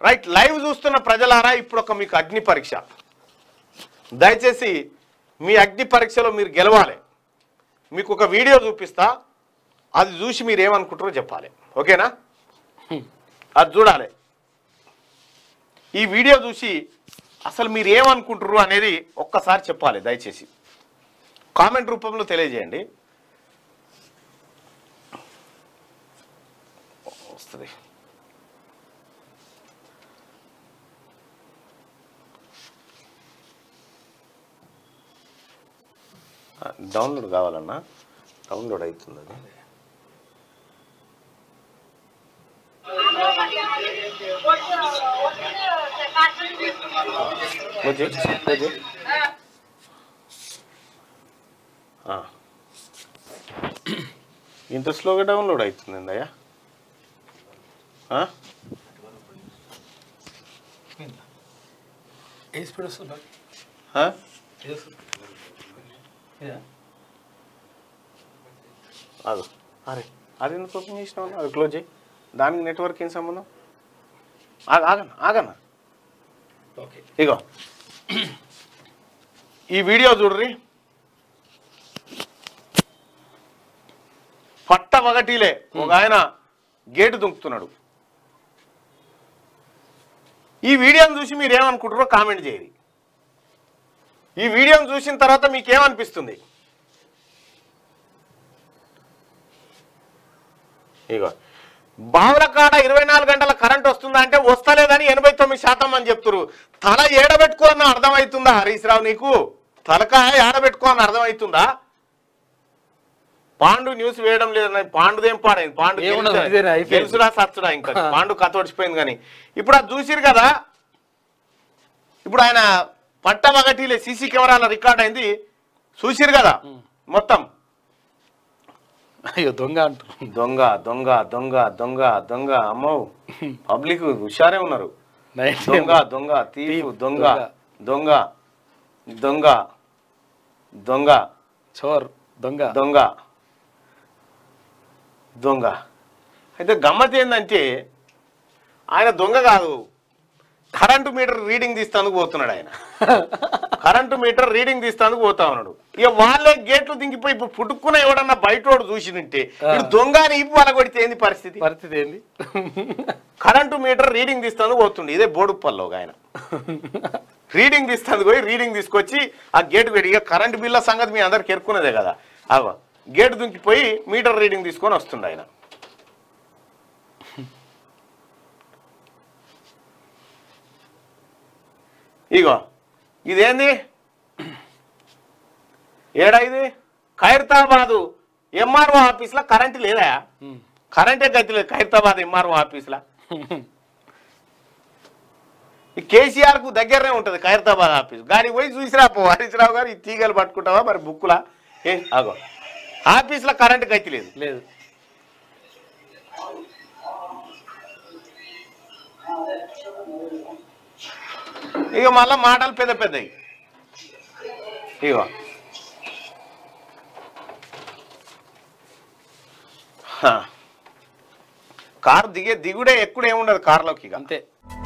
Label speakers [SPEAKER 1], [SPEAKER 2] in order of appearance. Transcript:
[SPEAKER 1] Right live చూస్తున్న ప్రజలారా ఇప్పుడు ఒక మీకు అగ్ని పరీక్ష దయచేసి మీ అగ్ని పరీక్షలో మీరు గెలవాలి మీకు ఒక వీడియో చూపిస్తా అది చూసి మీరు ఏమనుకుంటారో చెప్పాలి ఓకేనా అది చూడాలి ఈ వీడియో చూసి అసలు మీరు ఏమనుకుంటారు అనేది ఒక్కసారి చెప్పాలి దయచేసి కామెంట్ రూపంలో తెలియజేయండి వస్తుంది డౌన్లోడ్ కావాలన్నా డౌన్లోడ్ అవుతుంది అది వచ్చి వచ్చి ఆ. ఇంత స్లోగా డౌన్లోడ్ అవుతుంది అయ్యా
[SPEAKER 2] ఏ స్పీడ్ వస్తుందా
[SPEAKER 1] అది అరే అది ఎందుకు ఓపెన్ చేసినావు అది క్లోజ్ చేయి దానికి నెట్వర్క్ ఏం సంబంధం ఆగ ఆగనా ఆగనా
[SPEAKER 2] ఓకే
[SPEAKER 1] ఇగో ఈ వీడియో చూడ్రి పట్ట ఒకటిలే ఒక ఆయన గేటు దుంకుతున్నాడు ఈ వీడియోని చూసి మీరు ఏమనుకుంటారో కామెంట్ చేయరు ఈ వీడియోని చూసిన తర్వాత మీకు ఏమనిపిస్తుంది ఇగో బావుల కాడ ఇరవై నాలుగు గంటల కరెంట్ వస్తుందా అంటే వస్తలేదని ఎనభై తొమ్మిది శాతం అని చెప్తురు తల ఏడబెట్టుకోన్న అర్థమవుతుందా హరీష్ రావు నీకు తలకాయ ఏడబెట్టుకోన్న అర్థమవుతుందా పాండు న్యూస్ వేయడం లేదని పాండుదేం పాడైంది పాండు
[SPEAKER 2] ఏమున్నది?
[SPEAKER 1] గెలిచా-
[SPEAKER 2] ఇదేనా? అయిపోయింది.
[SPEAKER 1] గెలుసుడా సచ్చుడా ఇంకా పాండు కథ ఓడిచిపోయింది కానీ ఇప్పుడు అది చూసిరు కదా ఇప్పుడు ఆయన పట్టమగటిలే సీసీ కెమెరాల రికార్డ్ అయింది చూసిరు కదా మొత్తం
[SPEAKER 2] అయ్యో దొంగ అంటారు
[SPEAKER 1] దొంగ దొంగ దొంగ దొంగ దొంగ అమ్మో పబ్లిక్ హుషారే ఉన్నారు దొంగ దొంగ తీఫ్ దొంగ దొంగ దొంగ దొంగ
[SPEAKER 2] చోర్ దొంగ
[SPEAKER 1] దొంగ దొంగ అయితే గమ్మత్ ఏంటంటే ఆయన దొంగ కాదు కరెంటు మీటర్ రీడింగ్ తీస్తానికి పోతున్నాడు ఆయన కరెంటు మీటర్ రీడింగ్ తీస్తానికి పోతా ఉన్నాడు ఇక వాళ్ళే గేట్లు దింగిపోయి ఇప్పుడు పుట్టుకున్న ఎవడన్నా బయటోడు చూసినంటే ఇప్పుడు దొంగ అని ఇప్పు వాళ్ళ కొడితే ఏంది పరిస్థితి
[SPEAKER 2] పరిస్థితి ఏంది
[SPEAKER 1] కరెంటు మీటర్ రీడింగ్ తీస్తానికి పోతుండే ఇదే బోడుప్పల్లో ఒక ఆయన రీడింగ్ తీస్తానికి పోయి రీడింగ్ తీసుకొచ్చి ఆ గేట్ పెట్టి ఇక కరెంట్ బిల్ల సంగతి మీ అందరికి ఎరుకున్నదే కదా అగో గేట్ దుంకిపోయి మీటర్ రీడింగ్ తీసుకొని వస్తుండే ఆయన ఇగో ఇదేంది ఏడా ఇది ఖైరతాబాదు ఎంఆర్ఓ ఆఫీస్లో కరెంట్ లేదా కరెంటే గతి లేదు ఖైరతాబాద్ ఎంఆర్ఓ ఆఫీస్లో ఈ కేసీఆర్ కు దగ్గరనే ఉంటది ఖైరతాబాద్ ఆఫీస్ గాడికి పోయి చూసిరా పో హరీశ్రావు గారు ఈ తీగలు పట్టుకుంటావా మరి బుక్కులా ఏ ఆగో ఆఫీస్లో కరెంట్ గతి లేదు
[SPEAKER 2] లేదు
[SPEAKER 1] ఇక మళ్ళా మాటలు పెద్ద పెద్దవి ఇగో హా. కారు దిగే దిగుడే ఎక్కుడే ఉండదు కారులోకి ఇక
[SPEAKER 2] అంతే